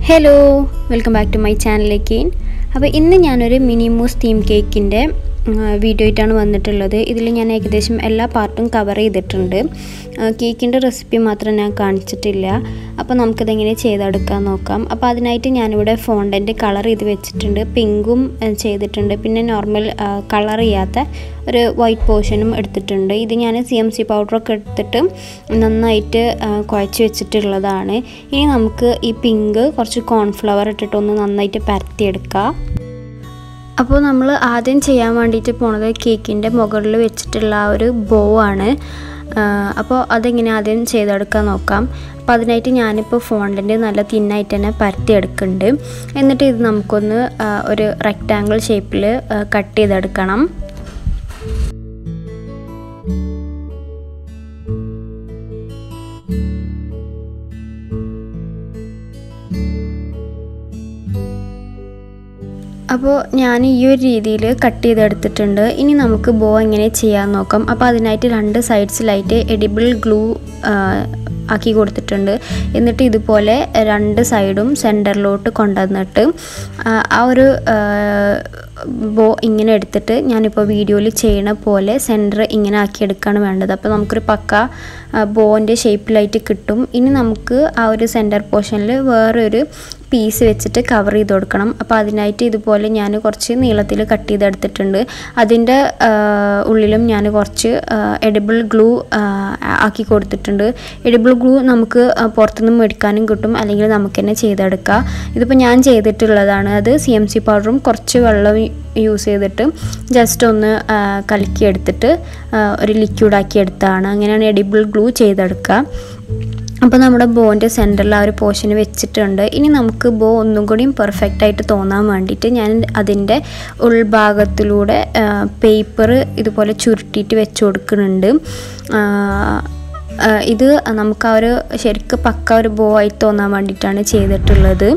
hello welcome back to my ചാനലിലേക്ക് അപ്പോൾ ഇന്ന് ഞാനൊരു മിനിമൂസ് തീം കേക്കിൻ്റെ വീഡിയോ ആയിട്ടാണ് വന്നിട്ടുള്ളത് ഇതിൽ ഞാൻ ഏകദേശം എല്ലാ പാർട്ടും കവർ ചെയ്തിട്ടുണ്ട് കേക്കിൻ്റെ റെസിപ്പി മാത്രം ഞാൻ കാണിച്ചിട്ടില്ല അപ്പോൾ നമുക്കിതെങ്ങനെ ചെയ്തെടുക്കാൻ നോക്കാം അപ്പോൾ അതിനായിട്ട് ഞാനിവിടെ ഫോണ്ടൻ്റ് കളർ ചെയ്ത് വെച്ചിട്ടുണ്ട് പിങ്കും ചെയ്തിട്ടുണ്ട് പിന്നെ നോർമൽ കളർ ചെയ്യാത്ത ഒരു വൈറ്റ് പോർഷനും എടുത്തിട്ടുണ്ട് ഇത് ഞാൻ സി എം സി പൗഡറൊക്കെ എടുത്തിട്ട് നന്നായിട്ട് കുഴച്ച് വെച്ചിട്ടുള്ളതാണ് ഇനി നമുക്ക് ഈ പിങ്ക് കുറച്ച് കോൺഫ്ലവർ ഇട്ടിട്ടൊന്ന് നന്നായിട്ട് പരത്തിയെടുക്കാം അപ്പോൾ നമ്മൾ ആദ്യം ചെയ്യാൻ വേണ്ടിയിട്ട് പോണത് കേക്കിൻ്റെ മുകളിൽ വെച്ചിട്ടുള്ള ആ ഒരു ബോ ആണ് അപ്പോൾ അതെങ്ങനെ ആദ്യം ചെയ്തെടുക്കാൻ നോക്കാം അപ്പോൾ അതിനായിട്ട് ഞാനിപ്പോൾ ഫോണ്ടിൻ്റെ നല്ല തിന്നായിട്ട് തന്നെ പരത്തി എടുക്കുന്നുണ്ട് എന്നിട്ട് ഇത് നമുക്കൊന്ന് ഒരു റെക്റ്റാങ്കിൾ ഷേപ്പിൽ കട്ട് ചെയ്തെടുക്കണം അപ്പോൾ ഞാൻ ഈ ഒരു രീതിയിൽ കട്ട് ചെയ്തെടുത്തിട്ടുണ്ട് ഇനി നമുക്ക് ബോ എങ്ങനെ ചെയ്യാൻ നോക്കാം അപ്പോൾ അതിനായിട്ട് രണ്ട് സൈഡ്സിലായിട്ട് എഡിബിൾ ഗ്ലൂ ആക്കി കൊടുത്തിട്ടുണ്ട് എന്നിട്ട് ഇതുപോലെ രണ്ട് സൈഡും സെൻറ്ററിലോട്ട് കൊണ്ടുവന്നിട്ട് ആ ഒരു ബോ ഇങ്ങനെ എടുത്തിട്ട് ഞാനിപ്പോൾ വീഡിയോയിൽ ചെയ്യണ പോലെ സെൻറ്റർ ഇങ്ങനെ ആക്കിയെടുക്കുകയാണ് വേണ്ടത് അപ്പോൾ നമുക്കൊരു പക്ക ബോൻ്റെ ഷേപ്പിലായിട്ട് കിട്ടും ഇനി നമുക്ക് ആ ഒരു സെൻറ്റർ പോർഷനിൽ വേറൊരു പീസ് വെച്ചിട്ട് കവർ ചെയ്ത് കൊടുക്കണം അപ്പോൾ അതിനായിട്ട് ഇതുപോലെ ഞാൻ കുറച്ച് നീളത്തിൽ കട്ട് ചെയ്തെടുത്തിട്ടുണ്ട് അതിൻ്റെ ഉള്ളിലും ഞാൻ കുറച്ച് എഡിബിൾ ഗ്ലൂ ആക്കി കൊടുത്തിട്ടുണ്ട് എഡിബിൾ ഗ്ലൂ നമുക്ക് പുറത്തുനിന്ന് മേടിക്കാനും കിട്ടും അല്ലെങ്കിൽ നമുക്ക് തന്നെ ചെയ്തെടുക്കാം ഇതിപ്പോൾ ഞാൻ ചെയ്തിട്ടുള്ളതാണ് അത് സി എം സി പൗഡറും കുറച്ച് വെള്ളം യൂസ് ചെയ്തിട്ട് ജസ്റ്റ് ഒന്ന് കലക്കി എടുത്തിട്ട് ഒരു ലിക്വിഡാക്കി എടുത്താണ് അങ്ങനെയാണ് എഡിബിൾ ഗ്ലൂ ചെയ്തെടുക്കുക അപ്പോൾ നമ്മുടെ ബോൻ്റെ സെൻറ്ററിൽ ആ ഒരു പോർഷൻ വെച്ചിട്ടുണ്ട് ഇനി നമുക്ക് ബോ ഒന്നും കൂടിയും പെർഫെക്റ്റ് ആയിട്ട് തോന്നാൻ വേണ്ടിയിട്ട് ഞാൻ അതിൻ്റെ ഉൾഭാഗത്തിലൂടെ പേപ്പർ ഇതുപോലെ ചുരുട്ടിയിട്ട് വെച്ച് കൊടുക്കുന്നുണ്ട് ഇത് നമുക്ക് ആ ഒരു ശരിക്കും പക്ക ഒരു ബോ ആയി തോന്നാൻ വേണ്ടിയിട്ടാണ് ചെയ്തിട്ടുള്ളത്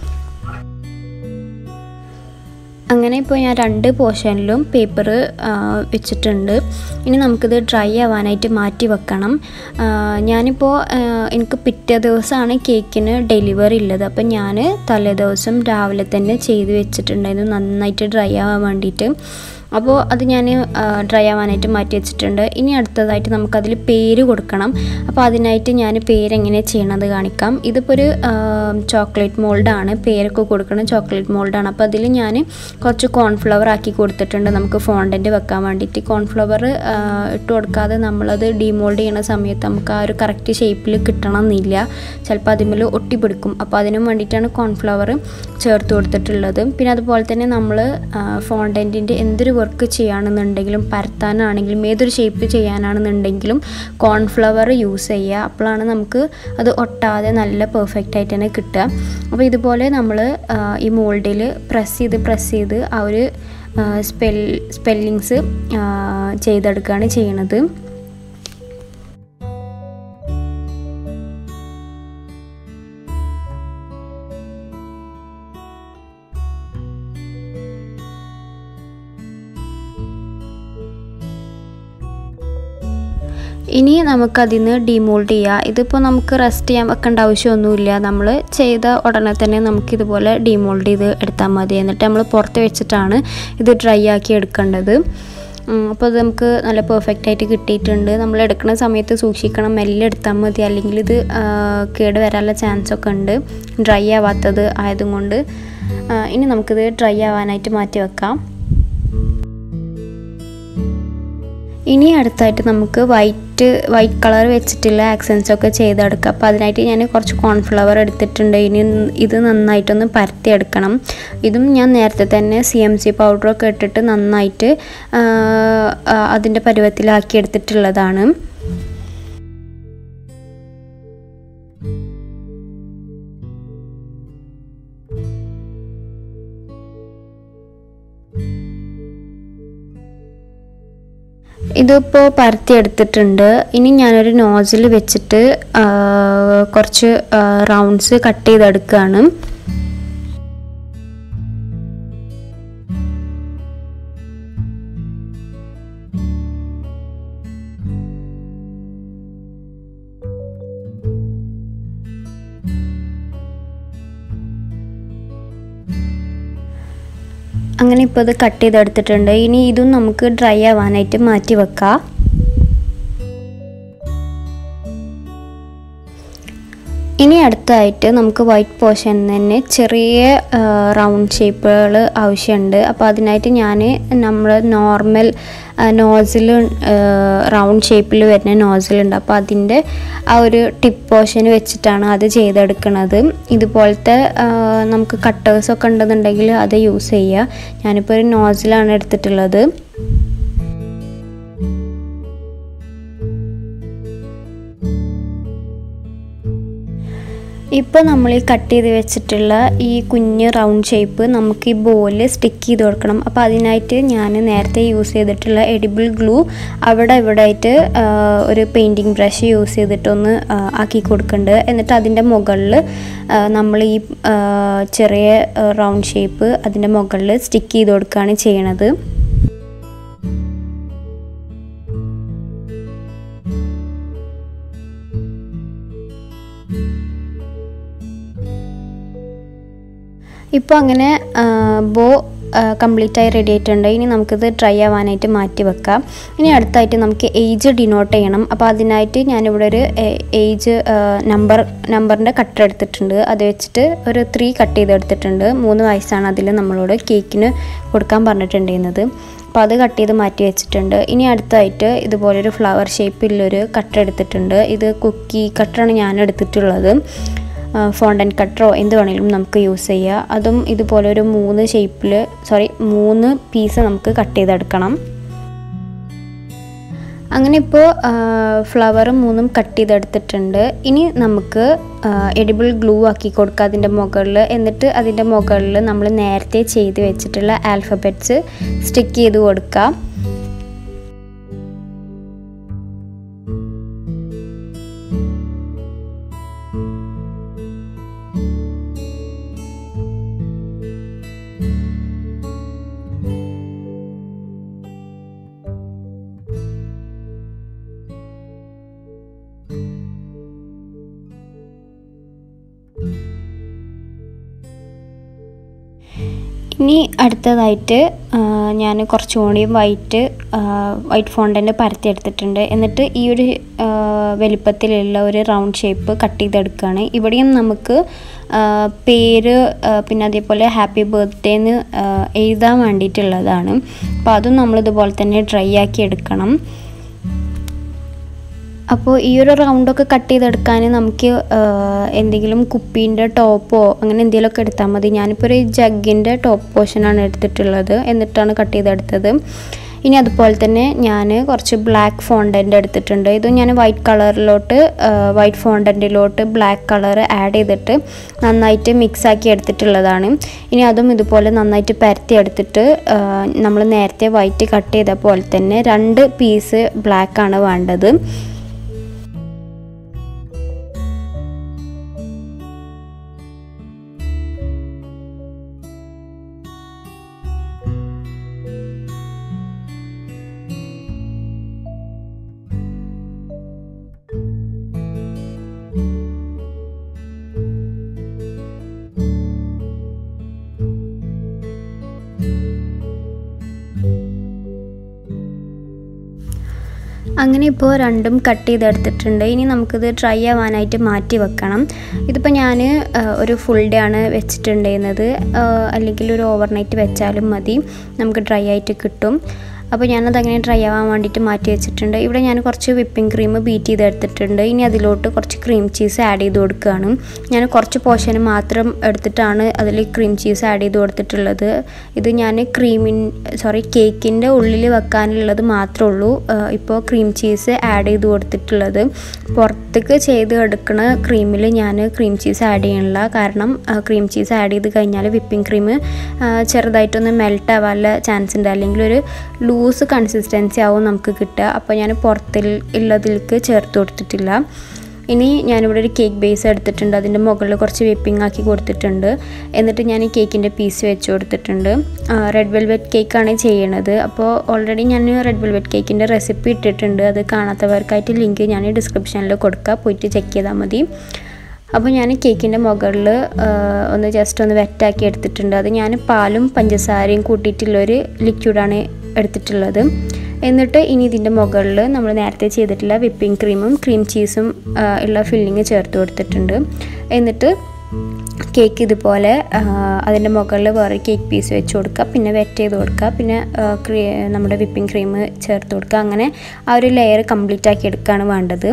അങ്ങനെ ഇപ്പോൾ ഞാൻ രണ്ട് പോർഷനിലും പേപ്പർ വെച്ചിട്ടുണ്ട് ഇനി നമുക്കിത് ഡ്രൈ ആവാനായിട്ട് മാറ്റി വെക്കണം ഞാനിപ്പോൾ എനിക്ക് പിറ്റേ ദിവസമാണ് കേക്കിന് ഡെലിവറി ഉള്ളത് അപ്പം ഞാൻ തലേ ദിവസം രാവിലെ തന്നെ ചെയ്ത് വെച്ചിട്ടുണ്ടായിരുന്നു നന്നായിട്ട് ഡ്രൈ ആവാൻ വേണ്ടിയിട്ട് അപ്പോൾ അത് ഞാൻ ഡ്രൈ ആവാനായിട്ട് മാറ്റി വെച്ചിട്ടുണ്ട് ഇനി അടുത്തതായിട്ട് നമുക്കതിൽ പേര് കൊടുക്കണം അപ്പോൾ അതിനായിട്ട് ഞാൻ പേര് എങ്ങനെ ചെയ്യണത് കാണിക്കാം ഇതിപ്പോൾ ഒരു ചോക്ലേറ്റ് മോൾഡാണ് പേരൊക്കെ കൊടുക്കണം ചോക്ലേറ്റ് മോൾഡാണ് അപ്പോൾ അതിൽ ഞാൻ കുറച്ച് കോൺഫ്ലവർ ആക്കി കൊടുത്തിട്ടുണ്ട് നമുക്ക് ഫോണ്ടൻ്റ് വെക്കാൻ വേണ്ടിയിട്ട് കോൺഫ്ലവർ ഇട്ട് കൊടുക്കാതെ നമ്മളത് ഡിമോൾഡ് ചെയ്യണ സമയത്ത് നമുക്ക് ആ ഒരു കറക്റ്റ് ഷേപ്പിൽ കിട്ടണം എന്നില്ല ചിലപ്പോൾ അതിന്മേൽ ഒട്ടിപ്പിടിക്കും അപ്പോൾ അതിനും വേണ്ടിയിട്ടാണ് കോൺഫ്ലവർ ചേർത്ത് കൊടുത്തിട്ടുള്ളത് പിന്നെ അതുപോലെ തന്നെ നമ്മൾ ഫോണ്ടൻറ്റിൻ്റെ എന്തൊരു വർക്ക് ചെയ്യുകയാണെന്നുണ്ടെങ്കിലും പരത്താനാണെങ്കിലും ഏതൊരു ഷേപ്പ് ചെയ്യാനാണെന്നുണ്ടെങ്കിലും കോൺഫ്ലവർ യൂസ് ചെയ്യുക അപ്പോഴാണ് നമുക്ക് അത് ഒട്ടാതെ നല്ല പെർഫെക്റ്റ് ആയിട്ട് തന്നെ കിട്ടുക അപ്പോൾ ഇതുപോലെ നമ്മൾ ഈ മോൾഡിൽ പ്രസ് ചെയ്ത് പ്രസ് ചെയ്ത് ആ ഒരു സ്പെൽ സ്പെല്ലിങ്സ് ചെയ്തെടുക്കുകയാണ് ചെയ്യണത് ഇനി നമുക്കതിൽ നിന്ന് ഡിമോൾഡ് ചെയ്യുക ഇതിപ്പോൾ നമുക്ക് റെസ്റ്റ് ചെയ്യാൻ വെക്കേണ്ട ആവശ്യമൊന്നുമില്ല നമ്മൾ ചെയ്ത ഉടനെ തന്നെ നമുക്കിതുപോലെ ഡിമോൾഡ് ചെയ്ത് എടുത്താൽ മതി എന്നിട്ട് നമ്മൾ പുറത്ത് വെച്ചിട്ടാണ് ഇത് ഡ്രൈ ആക്കി എടുക്കേണ്ടത് അപ്പോൾ അത് നമുക്ക് നല്ല പെർഫെക്റ്റ് ആയിട്ട് കിട്ടിയിട്ടുണ്ട് നമ്മൾ എടുക്കുന്ന സമയത്ത് സൂക്ഷിക്കണം മെല്ലെ എടുത്താൽ മതി അല്ലെങ്കിൽ ഇത് കേട് വരാനുള്ള ചാൻസ് ഒക്കെ ഉണ്ട് ഡ്രൈ ആവാത്തത് ആയതുകൊണ്ട് ഇനി നമുക്കിത് ഡ്രൈ ആവാനായിട്ട് മാറ്റി വെക്കാം ഇനി അടുത്തായിട്ട് നമുക്ക് വൈറ്റ് വൈറ്റ് കളർ വെച്ചിട്ടുള്ള ആക്സൻസ് ഒക്കെ ചെയ്തെടുക്കാം അപ്പോൾ അതിനായിട്ട് ഞാൻ കുറച്ച് കോൺഫ്ലവർ എടുത്തിട്ടുണ്ട് ഇനി ഇത് നന്നായിട്ടൊന്ന് പരത്തിയെടുക്കണം ഇതും ഞാൻ നേരത്തെ തന്നെ സി എം സി പൗഡറൊക്കെ ഇട്ടിട്ട് നന്നായിട്ട് അതിൻ്റെ പരുവത്തിലാക്കി എടുത്തിട്ടുള്ളതാണ് ഇതിപ്പോൾ പരത്തി എടുത്തിട്ടുണ്ട് ഇനി ഞാനൊരു നോസിൽ വെച്ചിട്ട് കുറച്ച് റൗണ്ട്സ് കട്ട് ചെയ്തെടുക്കുകയാണ് അങ്ങനെ ഇപ്പോൾ ഇത് കട്ട് ചെയ്തെടുത്തിട്ടുണ്ട് ഇനി ഇതും നമുക്ക് ഡ്രൈ ആവാനായിട്ട് മാറ്റി വെക്കാം ഇനി അടുത്തതായിട്ട് നമുക്ക് വൈറ്റ് പോർഷൻ തന്നെ ചെറിയ റൗണ്ട് ഷേപ്പുകൾ ആവശ്യമുണ്ട് അപ്പോൾ അതിനായിട്ട് ഞാൻ നമ്മൾ നോർമൽ നോസിൽ റൗണ്ട് ഷേപ്പിൽ വരുന്ന നോസിലുണ്ട് അപ്പോൾ അതിൻ്റെ ആ ഒരു ടിപ്പ് പോർഷൻ വെച്ചിട്ടാണ് അത് ചെയ്തെടുക്കുന്നത് ഇതുപോലത്തെ നമുക്ക് കട്ടേഴ്സൊക്കെ ഉണ്ടെന്നുണ്ടെങ്കിൽ അത് യൂസ് ചെയ്യുക ഞാനിപ്പോൾ ഒരു നോസിലാണ് എടുത്തിട്ടുള്ളത് ഇപ്പോൾ നമ്മൾ ഈ കട്ട് ചെയ്ത് വെച്ചിട്ടുള്ള ഈ കുഞ്ഞ് റൗണ്ട് ഷേപ്പ് നമുക്ക് ഈ ബോളിൽ സ്റ്റിക്ക് ചെയ്ത് കൊടുക്കണം അപ്പോൾ അതിനായിട്ട് ഞാൻ നേരത്തെ യൂസ് ചെയ്തിട്ടുള്ള എഡിബിൾ ഗ്ലൂ അവിടെ ഇവിടെ ആയിട്ട് ഒരു പെയിൻറ്റിങ് ബ്രഷ് യൂസ് ചെയ്തിട്ടൊന്ന് ആക്കി കൊടുക്കുന്നുണ്ട് എന്നിട്ട് അതിൻ്റെ മുകളിൽ നമ്മൾ ഈ ചെറിയ റൗണ്ട് ഷേപ്പ് അതിൻ്റെ മുകളിൽ സ്റ്റിക്ക് ചെയ്ത് കൊടുക്കുകയാണ് ചെയ്യണത് ഇപ്പോൾ അങ്ങനെ ബോ കംപ്ലീറ്റ് ആയി റെഡി ആയിട്ടുണ്ട് ഇനി നമുക്കിത് ഡ്രൈ ആവാനായിട്ട് മാറ്റി വെക്കാം ഇനി അടുത്തായിട്ട് നമുക്ക് ഏജ് ഡിനോട്ട് ചെയ്യണം അപ്പോൾ അതിനായിട്ട് ഞാനിവിടെ ഒരു ഏജ് നമ്പർ നമ്പറിൻ്റെ കട്ടർ എടുത്തിട്ടുണ്ട് അത് വെച്ചിട്ട് ഒരു ത്രീ കട്ട് ചെയ്തെടുത്തിട്ടുണ്ട് മൂന്ന് വയസ്സാണ് അതിൽ നമ്മളോട് കേക്കിന് കൊടുക്കാൻ പറഞ്ഞിട്ടുണ്ടായിരുന്നത് അപ്പോൾ അത് കട്ട് ചെയ്ത് മാറ്റി വെച്ചിട്ടുണ്ട് ഇനി അടുത്തായിട്ട് ഇതുപോലൊരു ഫ്ലവർ ഷേപ്പിലൊരു കട്ടർ എടുത്തിട്ടുണ്ട് ഇത് കുക്കി കട്ടറാണ് ഞാൻ എടുത്തിട്ടുള്ളത് ഫോണ്ടൻ കട്ടറോ എന്ത് വേണമെങ്കിലും നമുക്ക് യൂസ് ചെയ്യുക അതും ഇതുപോലെ ഒരു മൂന്ന് ഷേപ്പിൽ സോറി മൂന്ന് പീസ് നമുക്ക് കട്ട് ചെയ്തെടുക്കണം അങ്ങനെ ഇപ്പോൾ ഫ്ലവർ മൂന്നും കട്ട് ചെയ്തെടുത്തിട്ടുണ്ട് ഇനി നമുക്ക് എഡിബിൾ ഗ്ലൂ ആക്കി കൊടുക്കുക അതിൻ്റെ മുകളിൽ എന്നിട്ട് അതിൻ്റെ മുകളിൽ നമ്മൾ നേരത്തെ ചെയ്ത് വെച്ചിട്ടുള്ള ആൽഫബറ്റ്സ് സ്റ്റിക്ക് ചെയ്ത് കൊടുക്കുക ഇനി അടുത്തതായിട്ട് ഞാൻ കുറച്ചും കൂടിയും വൈറ്റ് വൈറ്റ് ഫോണ്ടൻ്റ് പരത്തി എടുത്തിട്ടുണ്ട് എന്നിട്ട് ഈ ഒരു വലിപ്പത്തിലുള്ള ഒരു റൗണ്ട് ഷേപ്പ് കട്ട് ചെയ്തെടുക്കുകയാണ് ഇവിടെയും നമുക്ക് പേര് പിന്നെ അതേപോലെ ഹാപ്പി ബർത്ത്ഡേ എന്ന് എഴുതാൻ വേണ്ടിയിട്ടുള്ളതാണ് അപ്പോൾ അതും നമ്മളിതുപോലെ തന്നെ ഡ്രൈ ആക്കി എടുക്കണം അപ്പോൾ ഈ ഒരു റൗണ്ടൊക്കെ കട്ട് ചെയ്തെടുക്കാൻ നമുക്ക് എന്തെങ്കിലും കുപ്പീൻ്റെ ടോപ്പോ അങ്ങനെ എന്തെങ്കിലുമൊക്കെ എടുത്താൽ മതി ഞാനിപ്പോൾ ഒരു ജഗ്ഗിൻ്റെ ടോപ്പ് പോർഷനാണ് എടുത്തിട്ടുള്ളത് എന്നിട്ടാണ് കട്ട് ചെയ്തെടുത്തത് ഇനി അതുപോലെ തന്നെ ഞാൻ കുറച്ച് ബ്ലാക്ക് ഫോണ്ടൻ്റ് എടുത്തിട്ടുണ്ട് ഇത് ഞാൻ വൈറ്റ് കളറിലോട്ട് വൈറ്റ് ഫോണ്ടൻറ്റിലോട്ട് ബ്ലാക്ക് കളർ ആഡ് ചെയ്തിട്ട് നന്നായിട്ട് മിക്സ് ആക്കി എടുത്തിട്ടുള്ളതാണ് ഇനി അതും ഇതുപോലെ നന്നായിട്ട് പരത്തി എടുത്തിട്ട് നമ്മൾ നേരത്തെ വൈറ്റ് കട്ട് ചെയ്ത പോലെ തന്നെ രണ്ട് പീസ് ബ്ലാക്കാണ് വേണ്ടത് അങ്ങനെ ഇപ്പോൾ രണ്ടും കട്ട് ചെയ്തെടുത്തിട്ടുണ്ട് ഇനി നമുക്കിത് ഡ്രൈ ആവാനായിട്ട് മാറ്റി വെക്കണം ഇതിപ്പോൾ ഞാൻ ഒരു ഫുൾ ഡേ ആണ് വെച്ചിട്ടുണ്ടായിരുന്നത് അല്ലെങ്കിൽ ഒരു ഓവർനൈറ്റ് വെച്ചാലും മതി നമുക്ക് ഡ്രൈ ആയിട്ട് കിട്ടും അപ്പോൾ ഞാനത് അങ്ങനെ ഡ്രൈ ആവാൻ വേണ്ടിയിട്ട് മാറ്റി വെച്ചിട്ടുണ്ട് ഇവിടെ ഞാൻ കുറച്ച് വിപ്പിംഗ് ക്രീം ബീറ്റ് ചെയ്തെടുത്തിട്ടുണ്ട് ഇനി അതിലോട്ട് കുറച്ച് ക്രീം ചീസ് ആഡ് ചെയ്ത് കൊടുക്കുകയാണ് ഞാൻ കുറച്ച് പോർഷൻ മാത്രം എടുത്തിട്ടാണ് അതിൽ ക്രീം ചീസ് ആഡ് ചെയ്ത് കൊടുത്തിട്ടുള്ളത് ഇത് ഞാൻ ക്രീമിൻ സോറി കേക്കിൻ്റെ ഉള്ളിൽ വെക്കാനുള്ളത് മാത്രമേ ഉള്ളൂ ഇപ്പോൾ ക്രീം ചീസ് ആഡ് ചെയ്ത് കൊടുത്തിട്ടുള്ളത് പുറത്തേക്ക് ചെയ്ത് എടുക്കുന്ന ക്രീമിൽ ഞാൻ ക്രീം ചീസ് ആഡ് ചെയ്യണില്ല കാരണം ക്രീം ചീസ് ആഡ് ചെയ്ത് കഴിഞ്ഞാൽ വിപ്പിംഗ് ക്രീം ചെറുതായിട്ടൊന്ന് മെൽറ്റ് ആവാനുള്ള ചാൻസ് ഉണ്ട് അല്ലെങ്കിൽ ഒരു ലൂസ് കൺസിസ്റ്റൻസി ആവും നമുക്ക് കിട്ടുക അപ്പോൾ ഞാൻ പുറത്തിൽ ഉള്ളതിലേക്ക് ചേർത്ത് കൊടുത്തിട്ടില്ല ഇനി ഞാനിവിടെ ഒരു കേക്ക് ബേസ് എടുത്തിട്ടുണ്ട് അതിൻ്റെ മുകളിൽ കുറച്ച് വിപ്പിംഗ് ആക്കി കൊടുത്തിട്ടുണ്ട് എന്നിട്ട് ഞാൻ ഈ കേക്കിൻ്റെ പീസ് വെച്ച് കൊടുത്തിട്ടുണ്ട് റെഡ് വെൽവെറ്റ് കേക്കാണ് ചെയ്യണത് അപ്പോൾ ഓൾറെഡി ഞാൻ റെഡ് വെൽവെറ്റ് കേക്കിൻ്റെ റെസിപ്പി ഇട്ടിട്ടുണ്ട് അത് കാണാത്തവർക്കായിട്ട് ലിങ്ക് ഞാൻ ഡിസ്ക്രിപ്ഷനിൽ കൊടുക്കുക പോയിട്ട് ചെക്ക് ചെയ്താൽ മതി അപ്പോൾ ഞാൻ കേക്കിൻ്റെ മുകളിൽ ഒന്ന് ജസ്റ്റ് ഒന്ന് വെറ്റാക്കി എടുത്തിട്ടുണ്ട് അത് ഞാൻ പാലും പഞ്ചസാരയും കൂട്ടിയിട്ടുള്ളൊരു ലിക്വിഡാണ് എടുത്തിട്ടുള്ളത് എന്നിട്ട് ഇനി ഇതിൻ്റെ മുകളിൽ നമ്മൾ നേരത്തെ ചെയ്തിട്ടുള്ള വിപ്പിംഗ് ക്രീമും ക്രീം ചീസും ഉള്ള ഫില്ലിങ് ചേർത്ത് കൊടുത്തിട്ടുണ്ട് എന്നിട്ട് കേക്ക് ഇതുപോലെ അതിൻ്റെ മുകളിൽ വേറെ കേക്ക് പീസ് വെച്ച് കൊടുക്കുക പിന്നെ വെറ്റ് ചെയ്ത് കൊടുക്കുക പിന്നെ ക്രീ നമ്മുടെ വിപ്പിംഗ് ക്രീം ചേർത്ത് കൊടുക്കുക അങ്ങനെ ആ ഒരു ലെയർ കംപ്ലീറ്റ് ആക്കി എടുക്കുകയാണ് വേണ്ടത്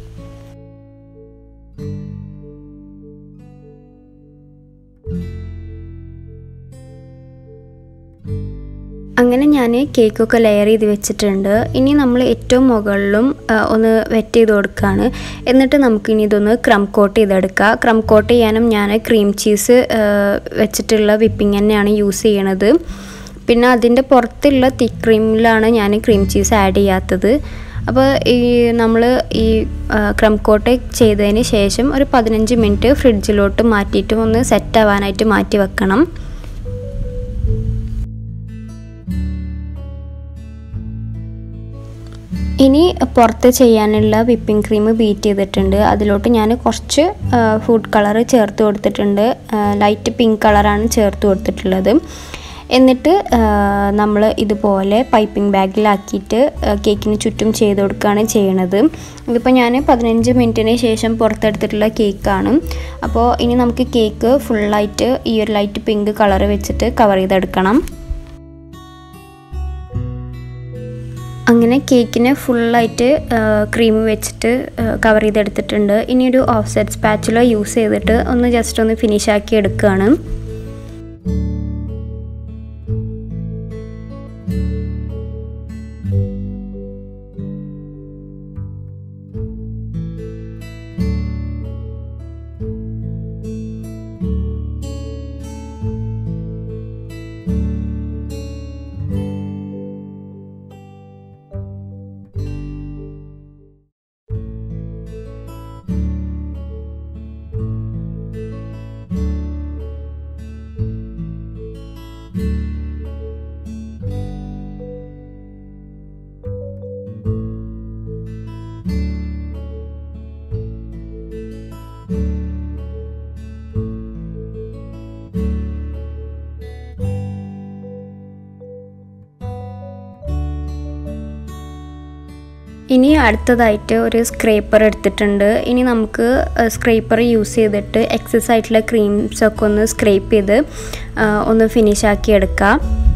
അങ്ങനെ ഞാൻ കേക്കൊക്കെ ലെയർ ചെയ്ത് വെച്ചിട്ടുണ്ട് ഇനി നമ്മൾ ഏറ്റവും മുകളിലും ഒന്ന് വെറ്റ് ചെയ്ത് കൊടുക്കുകയാണ് എന്നിട്ട് നമുക്കിനി ഇതൊന്ന് ക്രം കോട്ട് ചെയ്തെടുക്കുക ക്രം കോട്ട് ചെയ്യാനും ഞാൻ ക്രീം ചീസ് വെച്ചിട്ടുള്ള വിപ്പിംഗ് തന്നെയാണ് യൂസ് ചെയ്യണത് പിന്നെ അതിൻ്റെ പുറത്തുള്ള തിക്ക് ക്രീമിലാണ് ഞാൻ ക്രീം ചീസ് ആഡ് ചെയ്യാത്തത് അപ്പോൾ ഈ നമ്മൾ ഈ ക്രം കോട്ട് ചെയ്തതിന് ശേഷം ഒരു പതിനഞ്ച് മിനിറ്റ് ഫ്രിഡ്ജിലോട്ട് മാറ്റിയിട്ട് ഒന്ന് സെറ്റ് ആവാനായിട്ട് മാറ്റി വെക്കണം ഇനി പുറത്ത് ചെയ്യാനുള്ള വിപ്പിംഗ് ക്രീം ബീറ്റ് ചെയ്തിട്ടുണ്ട് അതിലോട്ട് ഞാൻ കുറച്ച് ഫുഡ് കളർ ചേർത്ത് കൊടുത്തിട്ടുണ്ട് ലൈറ്റ് പിങ്ക് കളറാണ് ചേർത്ത് കൊടുത്തിട്ടുള്ളത് എന്നിട്ട് നമ്മൾ ഇതുപോലെ പൈപ്പിംഗ് ബാഗിലാക്കിയിട്ട് കേക്കിന് ചുറ്റും ചെയ്ത് കൊടുക്കുകയാണ് ചെയ്യണത് ഇതിപ്പോൾ ഞാൻ പതിനഞ്ച് മിനിറ്റിന് ശേഷം പുറത്തെടുത്തിട്ടുള്ള കേക്കാണ് അപ്പോൾ ഇനി നമുക്ക് കേക്ക് ഫുള്ളായിട്ട് ഈ ഒരു ലൈറ്റ് പിങ്ക് കളർ വെച്ചിട്ട് കവർ ചെയ്തെടുക്കണം അങ്ങനെ കേക്കിനെ ഫുള്ളായിട്ട് ക്രീം വെച്ചിട്ട് കവർ ചെയ്തെടുത്തിട്ടുണ്ട് ഇനി ഒരു ഓഫ് സെറ്റ് സ്പാച്ചുല യൂസ് ചെയ്തിട്ട് ഒന്ന് ജസ്റ്റ് ഒന്ന് ഫിനിഷ് ആക്കി എടുക്കുകയാണ് ഇനി അടുത്തതായിട്ട് ഒരു സ്ക്രേപ്പർ എടുത്തിട്ടുണ്ട് ഇനി നമുക്ക് സ്ക്രേപ്പർ യൂസ് ചെയ്തിട്ട് എക്സസ് ആയിട്ടുള്ള ക്രീംസ് ഒക്കെ ഒന്ന് സ്ക്രേപ്പ് ചെയ്ത് ഒന്ന് ഫിനിഷ് ആക്കി എടുക്കാം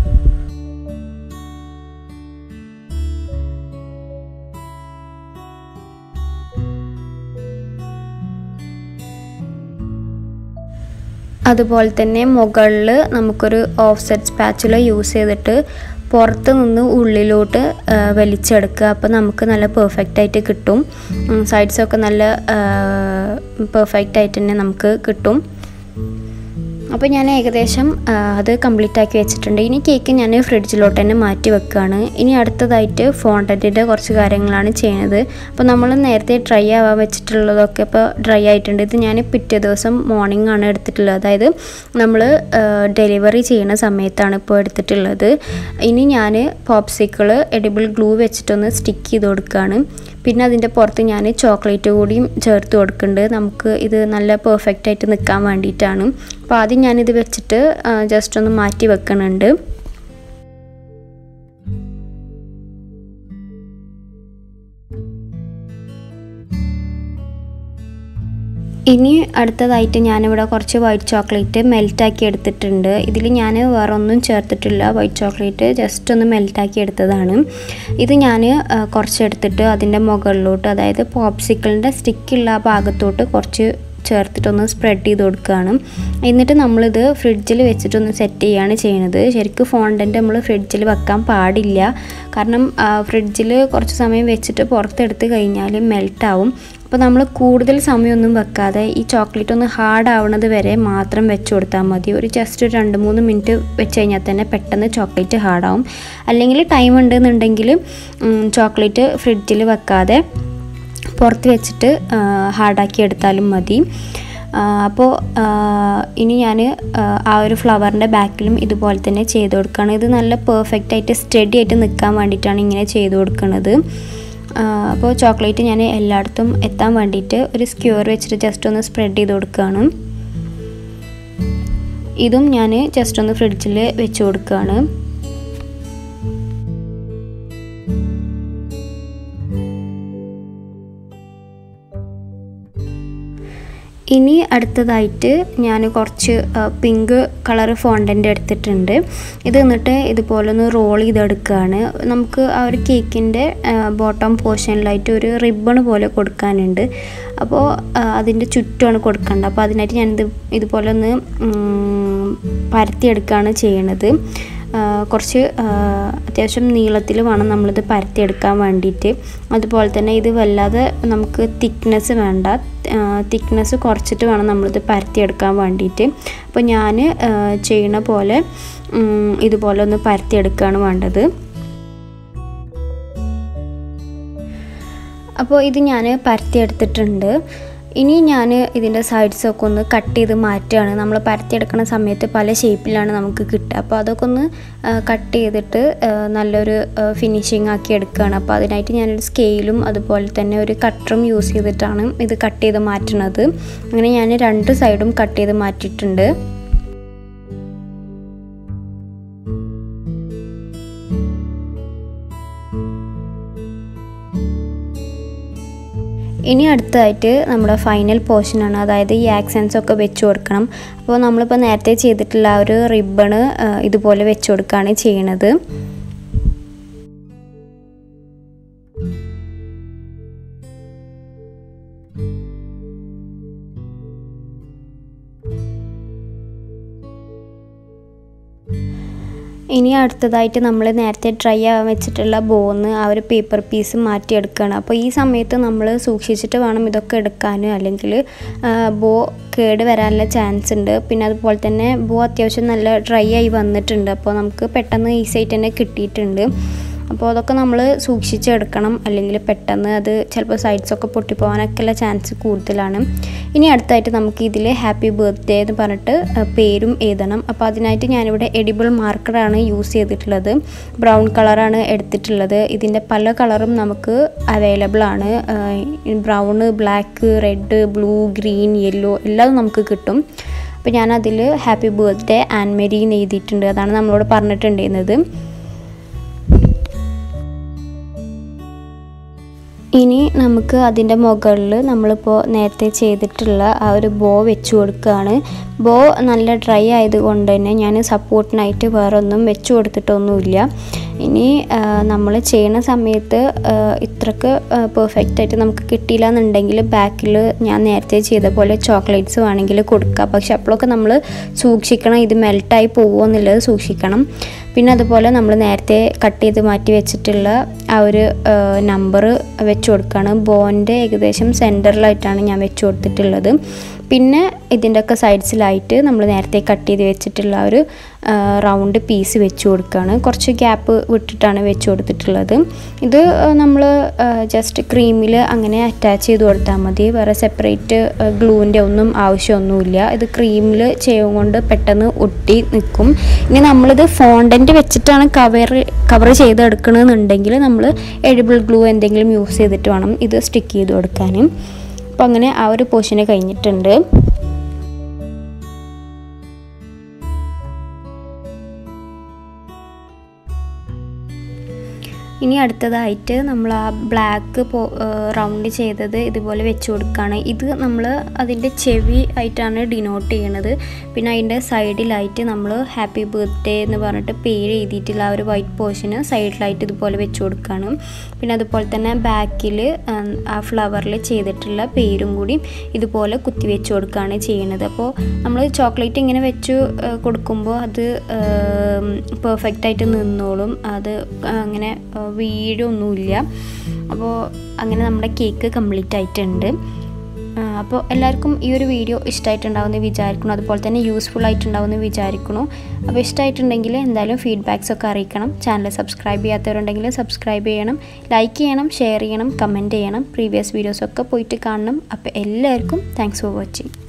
അതുപോലെ തന്നെ മുകളിൽ നമുക്കൊരു ഓഫ് സെറ്റ് സ്പാച്ചുല യൂസ് ചെയ്തിട്ട് പുറത്ത് നിന്ന് ഉള്ളിലോട്ട് വലിച്ചെടുക്കുക അപ്പോൾ നമുക്ക് നല്ല പെർഫെക്റ്റ് ആയിട്ട് കിട്ടും സൈഡ്സൊക്കെ നല്ല പെർഫെക്റ്റ് ആയിട്ട് തന്നെ നമുക്ക് കിട്ടും അപ്പോൾ ഞാൻ ഏകദേശം അത് കംപ്ലീറ്റ് ആക്കി വെച്ചിട്ടുണ്ട് ഇനി കേക്ക് ഞാൻ ഫ്രിഡ്ജിലോട്ട് തന്നെ മാറ്റി വെക്കുകയാണ് ഇനി അടുത്തതായിട്ട് ഫോണ്ടൻറ്റിൻ്റെ കുറച്ച് കാര്യങ്ങളാണ് ചെയ്യുന്നത് അപ്പോൾ നമ്മൾ നേരത്തെ ഡ്രൈ ആവാൻ വെച്ചിട്ടുള്ളതൊക്കെ ഇപ്പോൾ ഡ്രൈ ആയിട്ടുണ്ട് ഇത് ഞാൻ പിറ്റേ ദിവസം മോർണിംഗ് ആണ് എടുത്തിട്ടുള്ളത് അതായത് നമ്മൾ ഡെലിവറി ചെയ്യുന്ന സമയത്താണ് ഇപ്പോൾ എടുത്തിട്ടുള്ളത് ഇനി ഞാൻ പോപ്സിക്കിൾ എഡിബിൾ ഗ്ലൂ വെച്ചിട്ടൊന്ന് സ്റ്റിക്ക് ചെയ്ത് കൊടുക്കുകയാണ് പിന്നെ അതിൻ്റെ പുറത്ത് ഞാൻ ചോക്ലേറ്റ് കൂടിയും ചേർത്ത് കൊടുക്കുന്നുണ്ട് നമുക്ക് ഇത് നല്ല പെർഫെക്റ്റ് ആയിട്ട് നിൽക്കാൻ വേണ്ടിയിട്ടാണ് അപ്പോൾ ആദ്യം ഞാനിത് വെച്ചിട്ട് ജസ്റ്റ് ഒന്ന് മാറ്റി വെക്കുന്നുണ്ട് ഇനി അടുത്തതായിട്ട് ഞാനിവിടെ കുറച്ച് വൈറ്റ് ചോക്ലേറ്റ് മെൽറ്റാക്കി എടുത്തിട്ടുണ്ട് ഇതിൽ ഞാൻ വേറെ ഒന്നും ചേർത്തിട്ടില്ല വൈറ്റ് ചോക്ലേറ്റ് ജസ്റ്റ് ഒന്ന് മെൽറ്റാക്കി എടുത്തതാണ് ഇത് ഞാൻ കുറച്ച് എടുത്തിട്ട് അതിൻ്റെ മുകളിലോട്ട് അതായത് പോപ്സിക്കിളിൻ്റെ സ്റ്റിക്കുള്ള ആ ഭാഗത്തോട്ട് കുറച്ച് ചേർത്തിട്ടൊന്ന് സ്പ്രെഡ് ചെയ്ത് കൊടുക്കുകയാണ് എന്നിട്ട് നമ്മളിത് ഫ്രിഡ്ജിൽ വെച്ചിട്ടൊന്ന് സെറ്റ് ചെയ്യുകയാണ് ചെയ്യുന്നത് ശരിക്കും ഫോണ്ടൻറ്റ് നമ്മൾ ഫ്രിഡ്ജിൽ വെക്കാൻ പാടില്ല കാരണം ഫ്രിഡ്ജിൽ കുറച്ച് സമയം വെച്ചിട്ട് പുറത്തെടുത്ത് കഴിഞ്ഞാൽ മെൽട്ടാവും അപ്പോൾ നമ്മൾ കൂടുതൽ സമയമൊന്നും വെക്കാതെ ഈ ചോക്ലേറ്റ് ഒന്ന് ഹാർഡ് ആവുന്നത് വരെ മാത്രം വെച്ച് കൊടുത്താൽ മതി ഒരു ജസ്റ്റ് ഒരു രണ്ട് മൂന്ന് മിനിറ്റ് വെച്ച് കഴിഞ്ഞാൽ തന്നെ പെട്ടെന്ന് ചോക്ലേറ്റ് ഹാർഡാവും അല്ലെങ്കിൽ ടൈം ഉണ്ടെന്നുണ്ടെങ്കിൽ ചോക്ലേറ്റ് ഫ്രിഡ്ജിൽ വെക്കാതെ പുറത്ത് വെച്ചിട്ട് ഹാർഡാക്കി എടുത്താലും മതി അപ്പോൾ ഇനി ഞാൻ ആ ഒരു ഫ്ലവറിൻ്റെ ബാക്കിലും ഇതുപോലെ തന്നെ ചെയ്ത് കൊടുക്കുകയാണ് ഇത് നല്ല പെർഫെക്റ്റ് ആയിട്ട് സ്റ്റഡി ആയിട്ട് നിൽക്കാൻ വേണ്ടിയിട്ടാണ് ഇങ്ങനെ ചെയ്ത് കൊടുക്കുന്നത് അപ്പോൾ ചോക്ലേറ്റ് ഞാൻ എല്ലായിടത്തും എത്താൻ വേണ്ടിയിട്ട് ഒരു സ്ക്യൂർ വെച്ചിട്ട് ജസ്റ്റ് ഒന്ന് സ്പ്രെഡ് ചെയ്ത് കൊടുക്കുകയാണ് ഇതും ഞാൻ ജസ്റ്റ് ഒന്ന് ഫ്രിഡ്ജിൽ വെച്ച് കൊടുക്കുകയാണ് ഇനി അടുത്തതായിട്ട് ഞാൻ കുറച്ച് പിങ്ക് കളർ ഫോണ്ടൻ്റ് എടുത്തിട്ടുണ്ട് ഇത് എന്നിട്ട് ഇതുപോലെ ഒന്ന് റോൾ ചെയ്തെടുക്കുകയാണ് നമുക്ക് ആ ഒരു കേക്കിൻ്റെ ബോട്ടം പോർഷനിലായിട്ട് ഒരു റിബൺ പോലെ കൊടുക്കാനുണ്ട് അപ്പോൾ അതിൻ്റെ ചുറ്റുമാണ് കൊടുക്കേണ്ടത് അപ്പോൾ അതിനായിട്ട് ഞാനിത് ഇതുപോലെ ഒന്ന് പരത്തിയെടുക്കുകയാണ് ചെയ്യണത് കുറച്ച് അത്യാവശ്യം നീളത്തിൽ വേണം നമ്മളിത് പരത്തിയെടുക്കാൻ വേണ്ടിയിട്ട് അതുപോലെ തന്നെ ഇത് വല്ലാതെ നമുക്ക് തിക്നെസ് വേണ്ട തിക്നെസ് കുറച്ചിട്ട് വേണം നമ്മളിത് പരത്തിയെടുക്കാൻ വേണ്ടിയിട്ട് അപ്പോൾ ഞാൻ ചെയ്യണ പോലെ ഇതുപോലെ ഒന്ന് പരത്തിയെടുക്കുകയാണ് വേണ്ടത് അപ്പോൾ ഇത് ഞാൻ പരത്തിയെടുത്തിട്ടുണ്ട് ഇനി ഞാൻ ഇതിൻ്റെ സൈഡ്സൊക്കെ ഒന്ന് കട്ട് ചെയ്ത് മാറ്റുകയാണ് നമ്മൾ പരത്തിയെടുക്കുന്ന സമയത്ത് പല ഷേപ്പിലാണ് നമുക്ക് കിട്ടുക അപ്പോൾ അതൊക്കെ ഒന്ന് കട്ട് ചെയ്തിട്ട് നല്ലൊരു ഫിനിഷിങ് ആക്കി എടുക്കുകയാണ് അപ്പോൾ അതിനായിട്ട് ഞാനൊരു സ്കെയിലും അതുപോലെ തന്നെ ഒരു കട്ടറും യൂസ് ചെയ്തിട്ടാണ് ഇത് കട്ട് ചെയ്ത് മാറ്റുന്നത് അങ്ങനെ ഞാൻ രണ്ട് സൈഡും കട്ട് ചെയ്ത് മാറ്റിയിട്ടുണ്ട് ഇനി അടുത്തതായിട്ട് നമ്മുടെ ഫൈനൽ പോർഷനാണ് അതായത് ഈ ആക്സൻസ് ഒക്കെ വെച്ച് കൊടുക്കണം അപ്പോൾ നമ്മളിപ്പോൾ നേരത്തെ ചെയ്തിട്ടുള്ള ആ ഒരു റിബണ് ഇതുപോലെ വെച്ച് കൊടുക്കുകയാണ് ചെയ്യണത് ഇനി അടുത്തതായിട്ട് നമ്മൾ നേരത്തെ ഡ്രൈ ആവാൻ വെച്ചിട്ടുള്ള ബോന്ന് ആ ഒരു പേപ്പർ പീസ് മാറ്റിയെടുക്കുകയാണ് അപ്പോൾ ഈ സമയത്ത് നമ്മൾ സൂക്ഷിച്ചിട്ട് വേണം ഇതൊക്കെ എടുക്കാൻ അല്ലെങ്കിൽ ബോ കേട് വരാനുള്ള ചാൻസ് ഉണ്ട് പിന്നെ അതുപോലെ തന്നെ ബോ അത്യാവശ്യം നല്ല ഡ്രൈ ആയി വന്നിട്ടുണ്ട് അപ്പോൾ നമുക്ക് പെട്ടെന്ന് ഈസി ആയിട്ട് തന്നെ കിട്ടിയിട്ടുണ്ട് അപ്പോൾ അതൊക്കെ നമ്മൾ സൂക്ഷിച്ചെടുക്കണം അല്ലെങ്കിൽ പെട്ടെന്ന് അത് ചിലപ്പോൾ സൈഡ്സൊക്കെ പൊട്ടിപ്പോകാനൊക്കെയുള്ള ചാൻസ് കൂടുതലാണ് ഇനി അടുത്തായിട്ട് നമുക്ക് ഇതിൽ ഹാപ്പി ബർത്ത്ഡേ എന്ന് പറഞ്ഞിട്ട് പേരും എഴുതണം അപ്പോൾ അതിനായിട്ട് ഞാനിവിടെ എഡിബിൾ മാർക്കറാണ് യൂസ് ചെയ്തിട്ടുള്ളത് ബ്രൗൺ കളറാണ് എടുത്തിട്ടുള്ളത് ഇതിൻ്റെ പല കളറും നമുക്ക് അവൈലബിൾ ആണ് brown black red blue green yellow എല്ലാം നമുക്ക് കിട്ടും അപ്പോൾ ഞാനതിൽ ഹാപ്പി ബർത്ത്ഡേ ആൻഡ് മെരി എന്ന് എഴുതിയിട്ടുണ്ട് അതാണ് നമ്മളോട് പറഞ്ഞിട്ടുണ്ടായിരുന്നത് ഇനി നമുക്ക് അതിൻ്റെ മുകളിൽ നമ്മളിപ്പോൾ നേരത്തെ ചെയ്തിട്ടുള്ള ആ ഒരു ബോ വെച്ച് കൊടുക്കുകയാണ് ബോ നല്ല ഡ്രൈ ആയതുകൊണ്ട് തന്നെ ഞാൻ സപ്പോർട്ടിനായിട്ട് വേറെ ഒന്നും വെച്ച് കൊടുത്തിട്ടൊന്നുമില്ല ഇനി നമ്മൾ ചെയ്യുന്ന സമയത്ത് ഇത്രക്ക് പെർഫെക്റ്റ് ആയിട്ട് നമുക്ക് കിട്ടിയില്ല എന്നുണ്ടെങ്കിൽ ബാക്കിൽ ഞാൻ നേരത്തെ ചെയ്ത പോലെ ചോക്ലേറ്റ്സ് വേണമെങ്കിൽ കൊടുക്കുക പക്ഷെ അപ്പോഴൊക്കെ നമ്മൾ സൂക്ഷിക്കണം ഇത് മെൽട്ടായി പോകുമോ എന്നുള്ളത് സൂക്ഷിക്കണം പിന്നെ അതുപോലെ നമ്മൾ നേരത്തെ കട്ട് ചെയ്ത് മാറ്റി വെച്ചിട്ടുള്ള ആ ഒരു നമ്പർ വെച്ച് കൊടുക്കുകയാണ് ബോൻ്റെ ഏകദേശം സെൻറ്ററിലായിട്ടാണ് ഞാൻ വെച്ച് കൊടുത്തിട്ടുള്ളത് പിന്നെ ഇതിൻ്റെയൊക്കെ സൈഡ്സിലായിട്ട് നമ്മൾ നേരത്തെ കട്ട് ചെയ്ത് വെച്ചിട്ടുള്ള ഒരു റൗണ്ട് പീസ് വെച്ച് കൊടുക്കുകയാണ് കുറച്ച് ഗ്യാപ്പ് വിട്ടിട്ടാണ് വെച്ച് കൊടുത്തിട്ടുള്ളത് ഇത് നമ്മൾ ജസ്റ്റ് ക്രീമിൽ അങ്ങനെ അറ്റാച്ച് ചെയ്ത് കൊടുത്താൽ മതി വേറെ സെപ്പറേറ്റ് ഗ്ലൂവിൻ്റെ ഒന്നും ആവശ്യമൊന്നുമില്ല ഇത് ക്രീമിൽ ചെയ്യും കൊണ്ട് പെട്ടെന്ന് ഒട്ടി നിൽക്കും ഇനി നമ്മളിത് ഫോണ്ടൻറ്റ് വെച്ചിട്ടാണ് കവർ കവർ ചെയ്തെടുക്കണമെന്നുണ്ടെങ്കിൽ നമ്മൾ എഡിബിൾ ഗ്ലൂ എന്തെങ്കിലും യൂസ് ചെയ്തിട്ട് വേണം ഇത് സ്റ്റിക്ക് ചെയ്ത് കൊടുക്കാൻ അപ്പോൾ അങ്ങനെ ആ ഒരു പോർഷന് കഴിഞ്ഞിട്ടുണ്ട് ഇനി അടുത്തതായിട്ട് നമ്മൾ ആ ബ്ലാക്ക് റൗണ്ട് ചെയ്തത് ഇതുപോലെ വെച്ച് കൊടുക്കുകയാണ് ഇത് നമ്മൾ അതിൻ്റെ ചെവി ആയിട്ടാണ് ഡിനോട്ട് ചെയ്യണത് പിന്നെ അതിൻ്റെ സൈഡിലായിട്ട് നമ്മൾ ഹാപ്പി ബർത്ത്ഡേ എന്ന് പറഞ്ഞിട്ട് പേര് എഴുതിയിട്ടുള്ള ആ ഒരു വൈറ്റ് പോർഷന് സൈഡിലായിട്ട് ഇതുപോലെ വെച്ച് കൊടുക്കുകയാണ് പിന്നെ അതുപോലെ തന്നെ ബാക്കിൽ ആ ഫ്ലവറിൽ ചെയ്തിട്ടുള്ള പേരും കൂടി ഇതുപോലെ കുത്തി വെച്ച് കൊടുക്കുകയാണ് ചെയ്യുന്നത് അപ്പോൾ നമ്മൾ ചോക്ലേറ്റ് ഇങ്ങനെ വെച്ച് കൊടുക്കുമ്പോൾ അത് പെർഫെക്റ്റ് ആയിട്ട് നിന്നോളും അത് അങ്ങനെ വീഴൊന്നുമില്ല അപ്പോൾ അങ്ങനെ നമ്മുടെ കേക്ക് കംപ്ലീറ്റ് ആയിട്ടുണ്ട് അപ്പോൾ എല്ലാവർക്കും ഈ ഒരു വീഡിയോ ഇഷ്ടമായിട്ടുണ്ടാവുമെന്ന് വിചാരിക്കണം അതുപോലെ തന്നെ യൂസ്ഫുൾ ആയിട്ടുണ്ടാവുമെന്ന് വിചാരിക്കണം അപ്പോൾ ഇഷ്ടമായിട്ടുണ്ടെങ്കിൽ എന്തായാലും ഫീഡ്ബാക്സ് ഒക്കെ അറിയിക്കണം ചാനൽ സബ്സ്ക്രൈബ് ചെയ്യാത്തവരുണ്ടെങ്കിൽ സബ്സ്ക്രൈബ് ചെയ്യണം ലൈക്ക് ചെയ്യണം ഷെയർ ചെയ്യണം കമൻറ്റ് ചെയ്യണം പ്രീവിയസ് വീഡിയോസൊക്കെ പോയിട്ട് കാണണം അപ്പോൾ എല്ലാവർക്കും താങ്ക്സ് ഫോർ വാച്ചിങ്